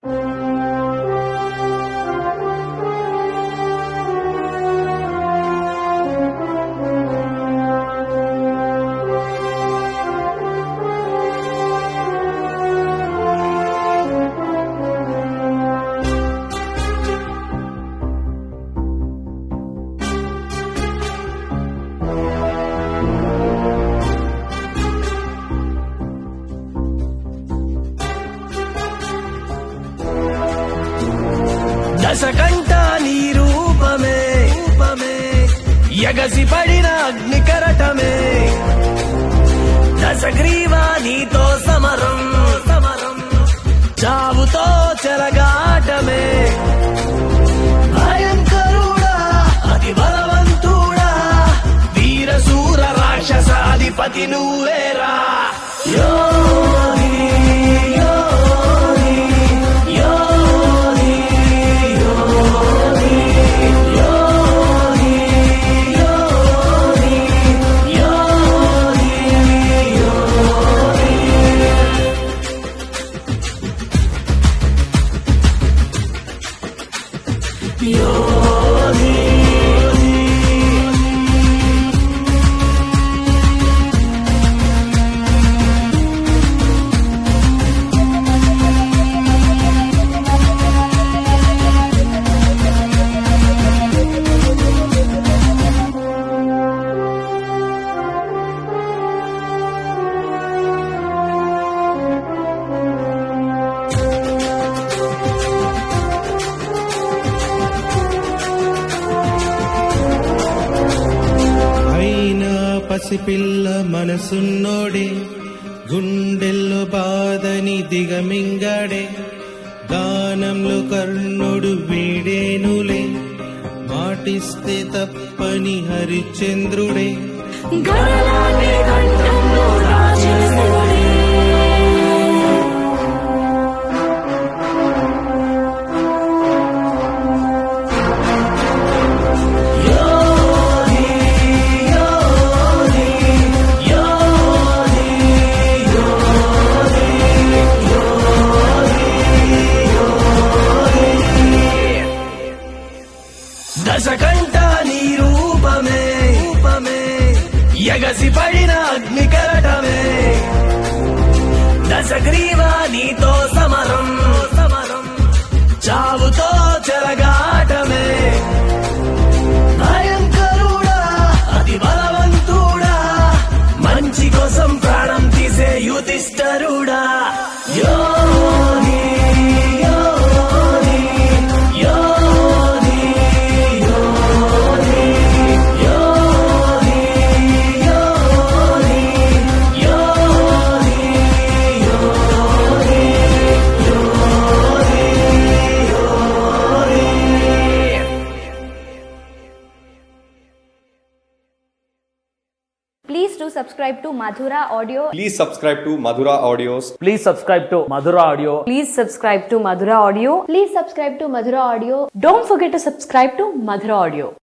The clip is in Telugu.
దశకంఠ నీ రూపమే రూపమే ఎగసి పడిన అగ్ని కరటమే దశగ్రీవా నీతో సమరం సమరం చావుతో చెలగాటమే భయంకరుడా అతి బలవంతుడా వీరశూర రాక్షసాధిపతి నువ్వేరా యోగి యోగి యోగి యోగి యోగి యోగి యోగి యోగి అయినా పసిపిల్ల మనసున్నోడే గుండెల్లో బాధని దిగమింగాడే గానంలో కర్ణుడు వీడేనులే మాటిస్తే తప్పని హరిశ్చంద్రుడే గరళాన్ని కంఠంలో రాజేశుడే దశకంఠ నీ రూపమే రూపమే ఎగసి పడిన అగ్ని కరటమే దశగ్రీవా నీతో సమరం సమరం చావుతో చెలగాటమే భయంకరుడా అతి బలవంతుడా మంచి కోసం ప్రాణం తీసే యుధిష్ఠరుడా యోగి యోగి యోగి యోగి యోగి యోగి యోగి యోగి Please do subscribe to Madhura Audio. Please subscribe to Madhura Audios. Please subscribe to Madhura Audio. Please subscribe to Madhura Audio. Please subscribe to Madhura Audio. Don't forget to subscribe to Madhura Audio.